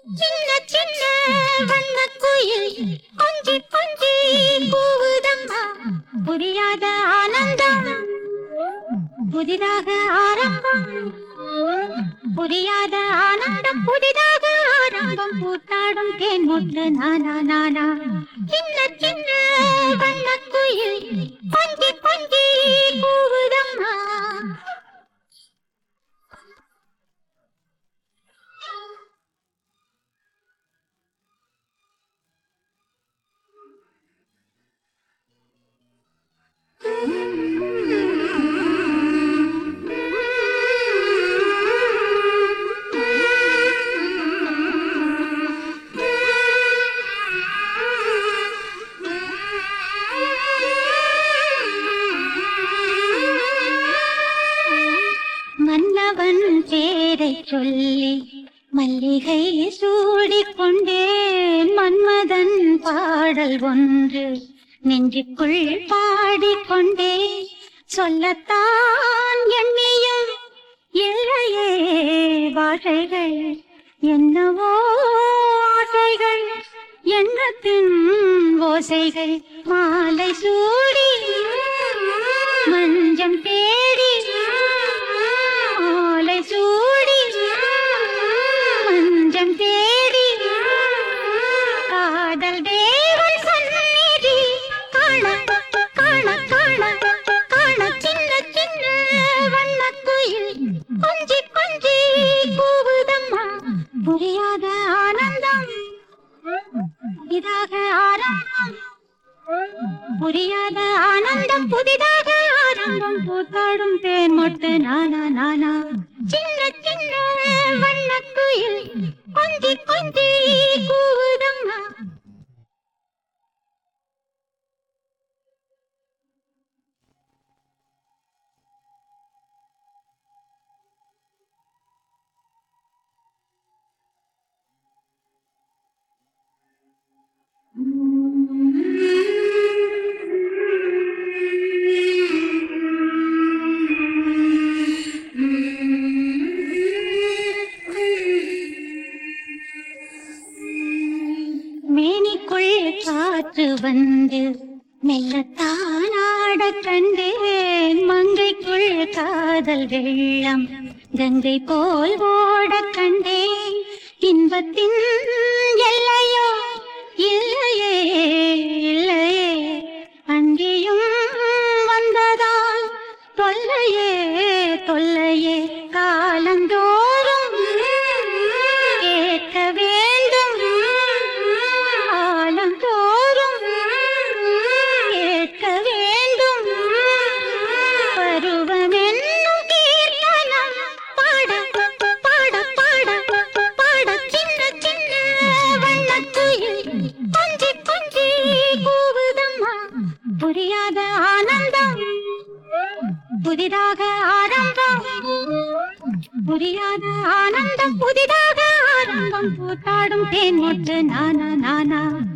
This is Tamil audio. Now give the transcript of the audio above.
சின்ன சின்ன வண்ணக் குயில் கொஞ்சி கொஞ்சி கூவுதம்மா புரியாத ஆனந்தம் புதிதாக ஆரம்பம் புரியாத ஆனந்தம் புதிதாக ஆரம்பம் பூத்தாடும் தேன் முற்று நானா நானா சின்ன சின்ன வண்ணக் குயில் கொஞ்சி கொஞ்சி கூவுதம்மா மன்னவன் பேரை சொல்லி மல்லிகை சூடிக் கொண்டேன் மன்மதன் பாடல் ஒன்று நெஞ்சுக்குள் பாடிக்கொண்டே சொல்லத்தான் எண்ணியும் இல்லையே வாழைகள் என்னவோ ஆசைகள் எண்ணத்தின் ஓசைகள் மாலை சூடி மஞ்சம் தேடி மாலை சூடி மஞ்சம் தேடி காதல் தேவன் சந்நிதி காண காண காண காண சின்ன சின்ன வண்ணக் குயில் கொஞ்சி கொஞ்சி கூவுதம்மா புரியாத ஆனந்தம் இதாக ஆரம்பம் புரியாத ஆனந்தம் புதிதாக ஆரம்பம் பூத்தாடும் தேன் மொட்டு நானா நானா சின்ன சின்ன வண்ணக் குயில் கொஞ்சி கொஞ்சி கூவுதம்மா மேனிக்குள் காற்று வந்து மெல்லத்தானாட கண்டேன் மங்கைக்குள் காதல் வெள்ளம் கங்கை போல் ஓட கண்டேன் இன்பத்தின் எல்லையோ இல்லையே இல்லையே அங்கேயும் வந்ததால் தொல்லையே தொல்லையே காலந்தோறும் கேட்க வேண்டும் காலந்தோறும் கேட்க வேண்டும் பருவமென்னும் கீர்த்தனம் பாட பாட பாட பாட சின்ன சின்ன வண்ணக் குயில் கொஞ்சி கொஞ்சி கூவுதம்மா புரியாத ஆனந்தம் புதிதாக ஆரம்பம் புரியாத ஆனந்தம் புதிதாக ஆரம்பம் பூத்தாடும் தேன் முற்று நானா நானா